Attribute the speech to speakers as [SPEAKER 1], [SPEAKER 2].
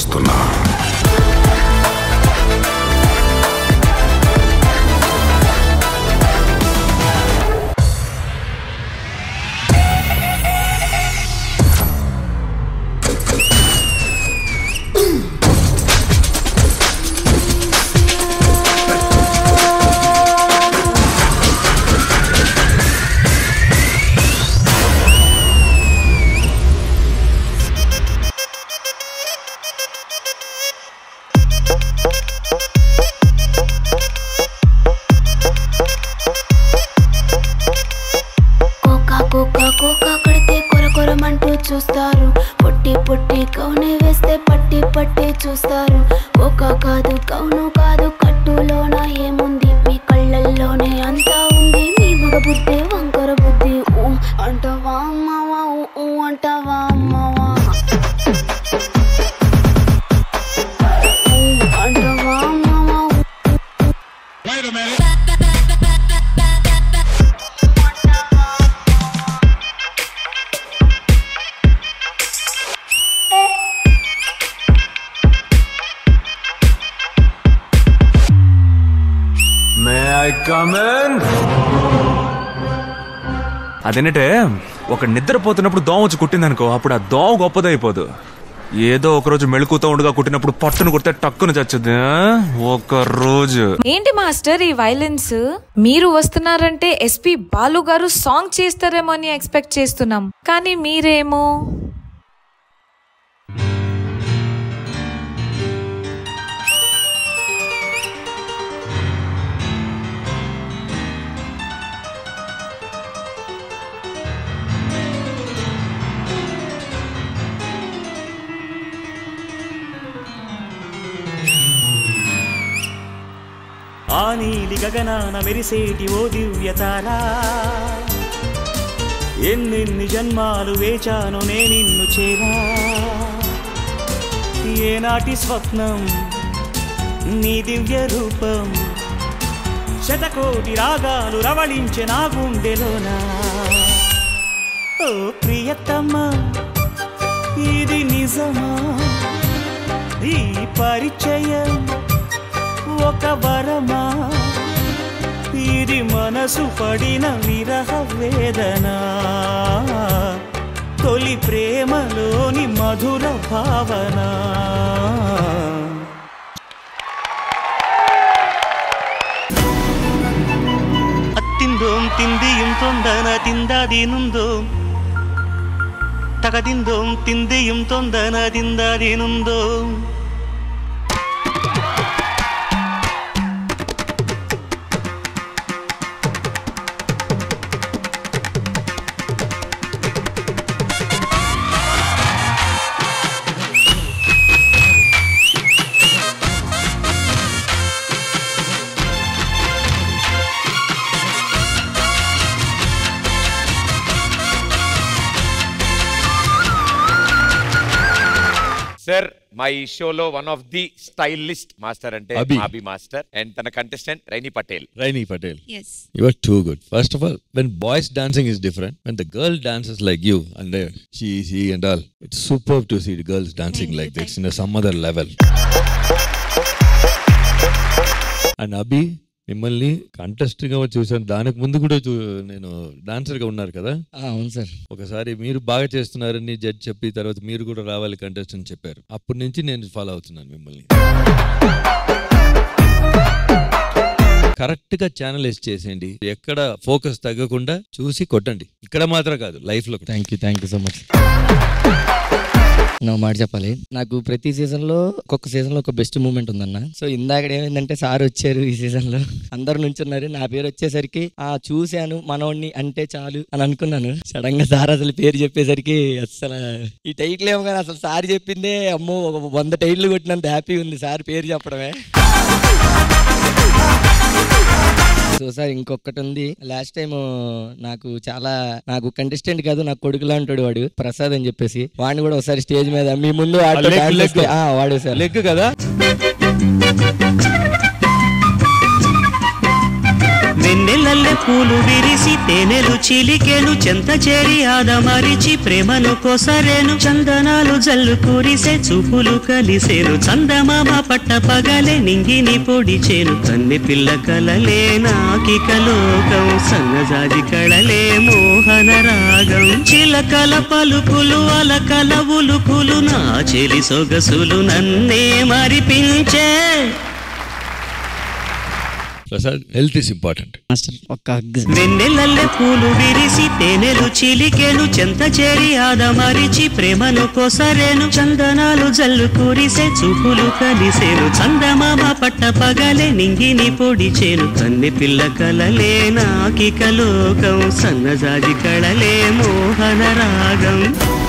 [SPEAKER 1] వస్తున్నా
[SPEAKER 2] cocoa cocoa cocoa కడితే కొర కొరమంటూ చూస్తారు పొట్టి పొట్టి కౌనే వేస్తే పట్టి పట్టి చూస్తారు కోకా కాదు కౌను కాదు కట్టులోన ఏముంది మీ కళ్ళల్లోనే అంతా ఉంది మీ మగ బుద్ధి వంకర బుద్ధి ఊ అంటావా అమ్మవా ఊ ఊ అంటావా అమ్మవా ఊ అంటావా అమ్మవా ఊ
[SPEAKER 3] మే ఐ కమన్ అదేంటంటే ఒక నిద్రపోతున్నప్పుడు దోమ వచ్చి కుట్టిందనుకో అప్పుడు ఆ దోమ గొప్పదైపోదు ఏదో ఒక రోజు మెళుకుతో ఉండగా కుట్టినప్పుడు పట్టును కుడితే టక్కును చచ్చుద్ది ఆ? ఒక రోజు
[SPEAKER 4] ఏంటి మాస్టర్ ఈ వైలెన్స్ మీరు వస్తున్నారంటే ఎస్పి బాలు గారు సాంగ్ చేస్తారేమో అని ఎక్స్పెక్ట్ చేస్తున్నాం కానీ మీరేమో
[SPEAKER 5] ఆ నీలి గగనాన మెరిసేటి ఓ దివ్యతారా ఎన్నెన్ని జన్మాలు వేచాను నే నిన్ను చేరా ఏనాటి స్వప్నం నీ దివ్య రూపం శతకోటి రాగాలు రవళించే నా గుండెలోనా ఓ ప్రియతమ్మ ఇది నిజమా ఈ పరిచయం ఒక వరమా ఇది మనసు పడిన విరహ వేదన తొలి ప్రేమలోని మధుర భావన అత్తిందోం తిందిയും తొందన తిందాదీనుందోం తగదిందోం తిందిയും తొందన తిందాదీనుందోం
[SPEAKER 6] సార్ మా ఈ షోలో one of the stylist master అంటే
[SPEAKER 7] అభి.
[SPEAKER 6] అభి మాస్టర్ అండ్ తన contestant Raini Patel
[SPEAKER 7] Raini Patel.
[SPEAKER 8] Yes.
[SPEAKER 7] You are too good. First of all, when boys dancing is different, when the girl dances like you and uh, she, she and all, it's superb to see the girls dancing
[SPEAKER 8] Thank
[SPEAKER 7] like
[SPEAKER 8] you,
[SPEAKER 7] this
[SPEAKER 8] thank
[SPEAKER 7] in a some other level. And Abhi మిమ్మల్ని contest గా చూసాను దానికి ముందు కూడా చూ- నేను dancer గా ఉన్నారు కదా
[SPEAKER 9] అవును సార్
[SPEAKER 7] ఒకసారి మీరు బాగా చేస్తున్నారని జడ్జ్ చెప్పి తర్వాత మీరు కూడా రావాలి కంటెస్ట్ అని చెప్పారు అప్పటి నుంచి నేను ఫాలో అవుతున్నాను మిమ్మల్ని కరెక్ట్ గా ఛానల్ వేసి చేసేయండి ఎక్కడ ఫోకస్ తగ్గకుండా చూసి కొట్టండి ఇక్కడ మాత్రం కాదు లైఫ్ లో కూడా.
[SPEAKER 9] Thank you thank you so much నువ్వు మాట చెప్పాలి నాకు ప్రతి సీజన్ లో ఒక్కొక్క సీజన్ లో ఒక బెస్ట్ మూమెంట్ ఉందన్న సో ఇందాక ఏమైందంటే సార్ వచ్చారు ఈ సీజన్ లో అందరు నుంచున్నారు నా పేరు వచ్చేసరికి ఆ చూశాను మనోడిని అంటే చాలు అని అనుకున్నాను సడన్ గా సార్ అసలు పేరు చెప్పేసరికి అసలు ఈ టైటిల్ ఏమో కానీ అసలు సార్ చెప్పిందే అమ్మో ఒక వంద టైటిల్ కొట్టినంత హ్యాపీ ఉంది సార్ పేరు చెప్పడమే సో సార్ ఇంకొకటి ఉంది లాస్ట్ టైం నాకు చాలా నాకు కంటెస్టెంట్ కాదు నాకు కొడుకులా ఉంటాడు వాడు ప్రసాద్ అని చెప్పేసి వాడిని కూడా ఒకసారి స్టేజ్ మీద మీ ముందు వాడితో
[SPEAKER 7] లెగ్,
[SPEAKER 9] dance
[SPEAKER 7] లెగ్.
[SPEAKER 9] చేస్తే- ఆ, వాడు సార్
[SPEAKER 7] లెగ్ కదా
[SPEAKER 5] వెన్నెలల్లె పూలు విరిసి తేనెలు చిలికెను చెంత చేరి ఆదమరిచి ప్రేమను కొసరేను చందనాలు జల్లు కురిసే చూపులు కలిసేను చందమామ పట్ట పగలే నింగిని పొడిచేను కన్నె పిల్ల కలలే నాకిక లోకం సన్నజాజి కళలే మోహన రాగం చిలకల పలుకులు అలకల ఉలుకులు నా చెలి సొగసులు నన్నే మరిపించే
[SPEAKER 7] Prasad health is important
[SPEAKER 1] master ఒక్క హగ్
[SPEAKER 5] వెన్నెలల్లె పూలు విరిసి తేనెలు చిలికెను చెంత చేరి ఆదమరిచి ప్రేమను కొసరేను చందనాలు జల్లు కురిసే చూపులు కలిసేను చందమామ పట్ట పగలే నింగిని పొడిచేను కన్నె పిల్ల కలలే నాకిక లోకం సన్నజాజి కళలే మోహన రాగం